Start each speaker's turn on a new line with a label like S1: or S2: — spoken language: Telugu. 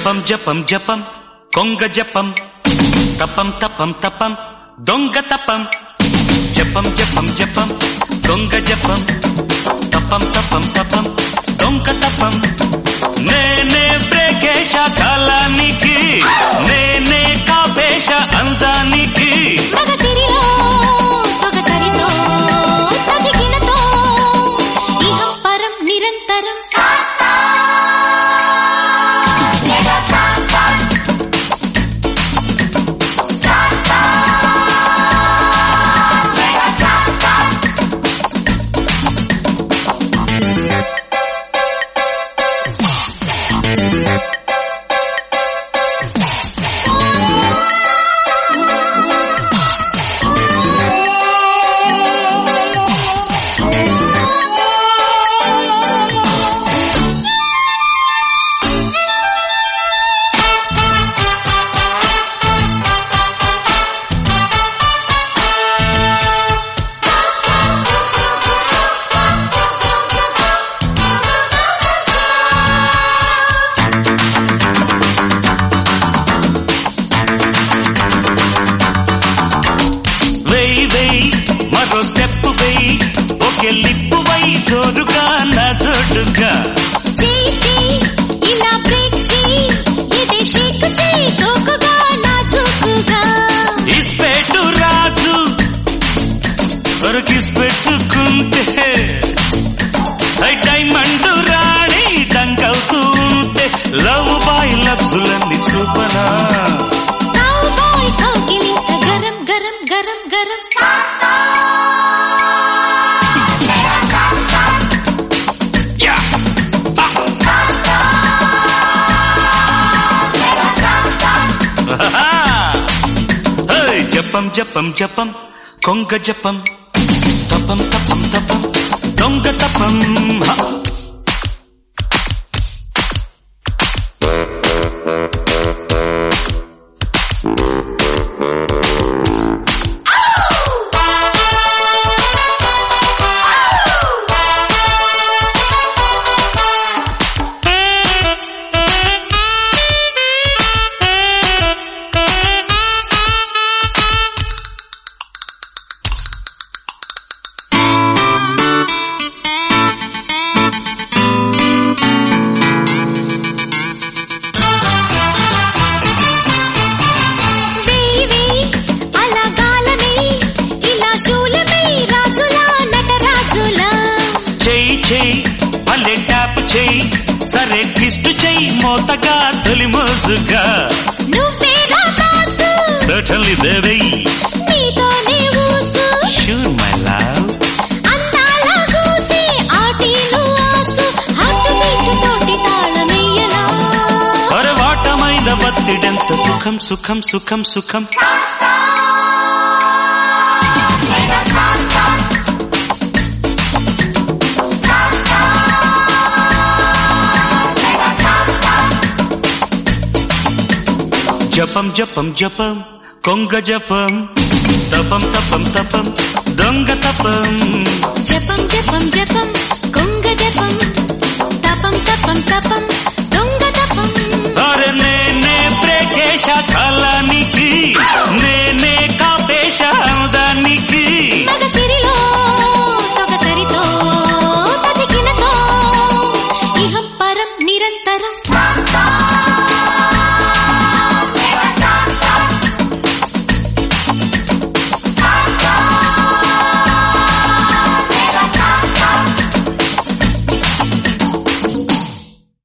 S1: జపం జపం జపం కొంగ జపం తపం తపం తపం దొంగ తపం జపం జపం జపం దొంగ జపం తపం తపం తపం దొంగ తపం నేనే బ్రేకేశ కాలానికి నేనే కాపేశ అందానికి
S2: మగసిరిలో సొగసరితో తదిగినతో ఇహం పరం నిరంతరం
S1: వెయ్యి వెయ్యి మరో స్టెప్ వెయ్యి ఒకే లిప్పు వై జోరుగా నా జోడుగా
S2: చేయి చేయి ఇలా బ్రేక్ చేయి ఎదే షేక్ చేయి సోకుగా నాజూకుగా
S1: ఇస్పెట్టు రాజు వరకిస్ పెట్టుకుంటే ఐ డైమండ్ రాణి డంకవుతూ ఉంటే లవ్ బాయ్ లబ్జులన్నీ చూపనా
S2: కావు బాయ్ కౌగిలింత గరం గరం గరం గరం
S1: యా హే జపం జపం జపం కొంగ జపం తపం తపం తపం దొంగ తపం హ.
S2: వేయి వేయి అలా గాలమే ఇలా శూలమే రాజులా నటరాజులా
S1: చెయ్యి చెయ్యి భలే ట్యాప్ చెయ్యి సరే ట్విస్ట్ చెయ్యి మోతగా తొలి మోజుగా
S2: నువ్వేరా బాసు
S1: సర్టన్లీ దేవయ్యి
S2: నీతోనే ఊసు
S1: షూర్ మై లవ్
S2: అందాల కూసి ఆటీలు ఆసు హార్ట్ బీట్ తోటి తాళమెయ్యలా
S1: అరే వాటమైన ఒత్తిడెంత సుఖం సుఖం సుఖం సుఖం జపం జపం జపం కొంగ జపం తపం తపం తపం దొంగ తపం
S2: జపం జపం జపం కొంగ జపం తపం తపం తపం దొంగ తపం
S1: అరే నేనే బ్రేకేశ కాలానికి